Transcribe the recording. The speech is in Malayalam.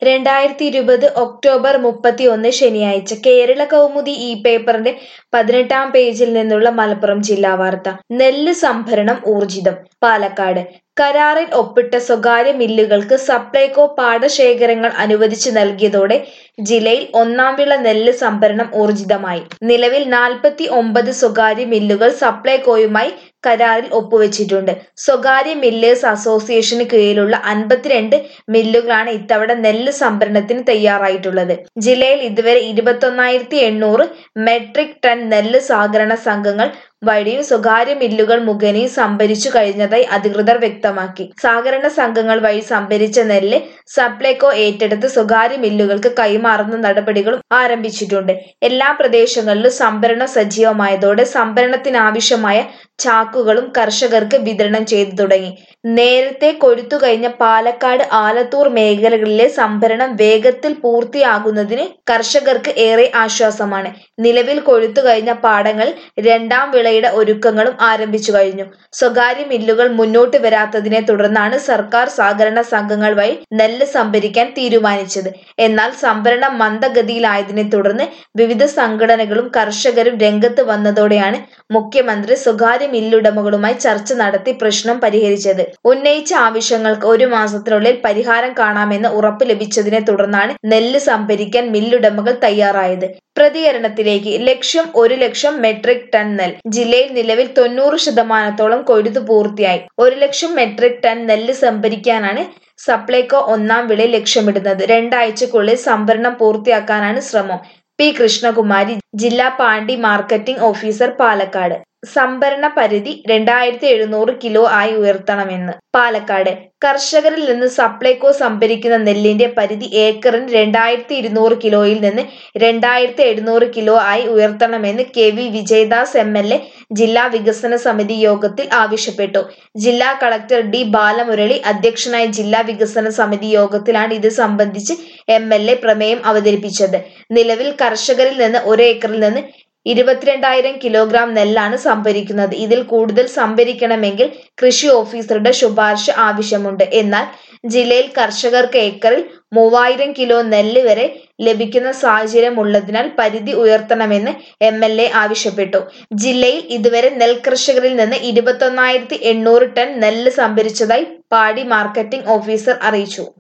രണ്ടായിരത്തി ഇരുപത് ഒക്ടോബർ മുപ്പത്തിയൊന്ന് ശനിയാഴ്ച കേരള കൗമുദി ഈ പേപ്പറിന്റെ പതിനെട്ടാം പേജിൽ നിന്നുള്ള മലപ്പുറം ജില്ലാ വാർത്ത നെല്ല് സംഭരണം ഊർജിതം പാലക്കാട് കരാറിൽ ഒപ്പിട്ട സ്വകാര്യ മില്ലുകൾക്ക് സപ്ലൈകോ പാടശേഖരങ്ങൾ അനുവദിച്ചു നൽകിയതോടെ ജില്ലയിൽ ഒന്നാം വിള നെല്ല് സംഭരണം ഊർജിതമായി നിലവിൽ നാൽപ്പത്തി ഒമ്പത് സ്വകാര്യ മില്ലുകൾ സപ്ലൈകോയുമായി കരാറിൽ ഒപ്പുവെച്ചിട്ടുണ്ട് സ്വകാര്യ മില്ലേഴ്സ് അസോസിയേഷന് കീഴിലുള്ള അൻപത്തിരണ്ട് മില്ലുകളാണ് ഇത്തവണ നെല്ല് സംഭരണത്തിന് തയ്യാറായിട്ടുള്ളത് ജില്ലയിൽ ഇതുവരെ ഇരുപത്തൊന്നായിരത്തി എണ്ണൂറ് മെട്രിക് ടൺ നെല്ല് സഹകരണ സംഘങ്ങൾ വഴിയും സ്വകാര്യ മില്ലുകൾ മുഖേനയും സംഭരിച്ചു കഴിഞ്ഞതായി അധികൃതർ വ്യക്തമാക്കി സഹകരണ സംഘങ്ങൾ വഴി സംഭരിച്ച നെല്ല് സപ്ലൈകോ ഏറ്റെടുത്ത് സ്വകാര്യ മില്ലുകൾക്ക് കൈമാറുന്ന നടപടികളും ആരംഭിച്ചിട്ടുണ്ട് എല്ലാ പ്രദേശങ്ങളിലും സംഭരണം സജീവമായതോടെ സംഭരണത്തിനാവശ്യമായ ചാക്കുകളും കർഷകർക്ക് വിതരണം ചെയ്തു തുടങ്ങി നേരത്തെ കൊഴുത്തു കഴിഞ്ഞ പാലക്കാട് ആലത്തൂർ മേഖലകളിലെ സംഭരണം വേഗത്തിൽ പൂർത്തിയാകുന്നതിന് കർഷകർക്ക് ഏറെ ആശ്വാസമാണ് നിലവിൽ കൊഴുത്തു കഴിഞ്ഞ പാടങ്ങൾ രണ്ടാം വിളയുടെ ഒരുക്കങ്ങളും ആരംഭിച്ചു കഴിഞ്ഞു സ്വകാര്യ മില്ലുകൾ മുന്നോട്ട് വരാത്തതിനെ തുടർന്നാണ് സർക്കാർ സഹകരണ സംഘങ്ങൾ വഴി നെല്ല് സംഭരിക്കാൻ തീരുമാനിച്ചത് എന്നാൽ സംഭരണം മന്ദഗതിയിലായതിനെ തുടർന്ന് വിവിധ സംഘടനകളും കർഷകരും രംഗത്ത് വന്നതോടെയാണ് മുഖ്യമന്ത്രി സ്വകാര്യ മില്ലുടമകളുമായി ചർച്ച നടത്തി പ്രശ്നം പരിഹരിച്ചത് ഉന്നയിച്ച ആവശ്യങ്ങൾക്ക് ഒരു മാസത്തിനുള്ളിൽ പരിഹാരം കാണാമെന്ന് ഉറപ്പ് ലഭിച്ചതിനെ തുടർന്നാണ് നെല്ല് സംഭരിക്കാൻ മില്ലുടമകൾ തയ്യാറായത് പ്രതികരണത്തിലേക്ക് ലക്ഷ്യം ഒരു ലക്ഷം മെട്രിക് ടൺ നെല്ല് ജില്ലയിൽ നിലവിൽ തൊണ്ണൂറ് ശതമാനത്തോളം കൊയ്തു പൂർത്തിയായി ഒരു ലക്ഷം മെട്രിക് ടൺ നെല്ല് സംഭരിക്കാനാണ് സപ്ലൈകോ ഒന്നാം വിള ലക്ഷ്യമിടുന്നത് രണ്ടാഴ്ചക്കുള്ളിൽ സംഭരണം പൂർത്തിയാക്കാനാണ് ശ്രമം പി കൃഷ്ണകുമാരി ജില്ലാ പാണ്ടി മാർക്കറ്റിംഗ് ഓഫീസർ പാലക്കാട് സംഭരണ പരിധി രണ്ടായിരത്തി എഴുന്നൂറ് കിലോ ആയി ഉയർത്തണമെന്ന് പാലക്കാട് കർഷകരിൽ നിന്ന് സപ്ലൈകോ സംഭരിക്കുന്ന നെല്ലിന്റെ പരിധി ഏക്കറിന് രണ്ടായിരത്തി ഇരുന്നൂറ് കിലോയിൽ നിന്ന് രണ്ടായിരത്തി എഴുന്നൂറ് കിലോ ആയി ഉയർത്തണമെന്ന് K V Vijayadas M L A ജില്ലാ വികസന സമിതി യോഗത്തിൽ ആവശ്യപ്പെട്ടു ജില്ലാ കളക്ടർ ഡി ബാലമുരളി അധ്യക്ഷനായ ജില്ലാ വികസന സമിതി യോഗത്തിലാണ് ഇത് സംബന്ധിച്ച് എം എൽ എ പ്രമേയം അവതരിപ്പിച്ചത് നിലവിൽ കർഷകരിൽ നിന്ന് ഒരു ഏക്കറിൽ നിന്ന് ഇരുപത്തിരണ്ടായിരം കിലോഗ്രാം നെല്ലാണ് സംഭരിക്കുന്നത് ഇതിൽ കൂടുതൽ സംഭരിക്കണമെങ്കിൽ കൃഷി ഓഫീസറുടെ ശുപാർശ ആവശ്യമുണ്ട് എന്നാൽ ജില്ലയിൽ കർഷകർക്ക് ഏക്കറിൽ മൂവായിരം കിലോ നെല്ല് വരെ ലഭിക്കുന്ന സാഹചര്യമുള്ളതിനാൽ പരിധി ഉയർത്തണമെന്ന് എം എൽ എ ആവശ്യപ്പെട്ടു ജില്ലയിൽ ഇതുവരെ നെൽകർഷകരിൽ നിന്ന് ഇരുപത്തൊന്നായിരത്തി എണ്ണൂറ് ടൺ നെല്ല് സംഭരിച്ചതായി പാടി മാർക്കറ്റിംഗ് ഓഫീസർ അറിയിച്ചു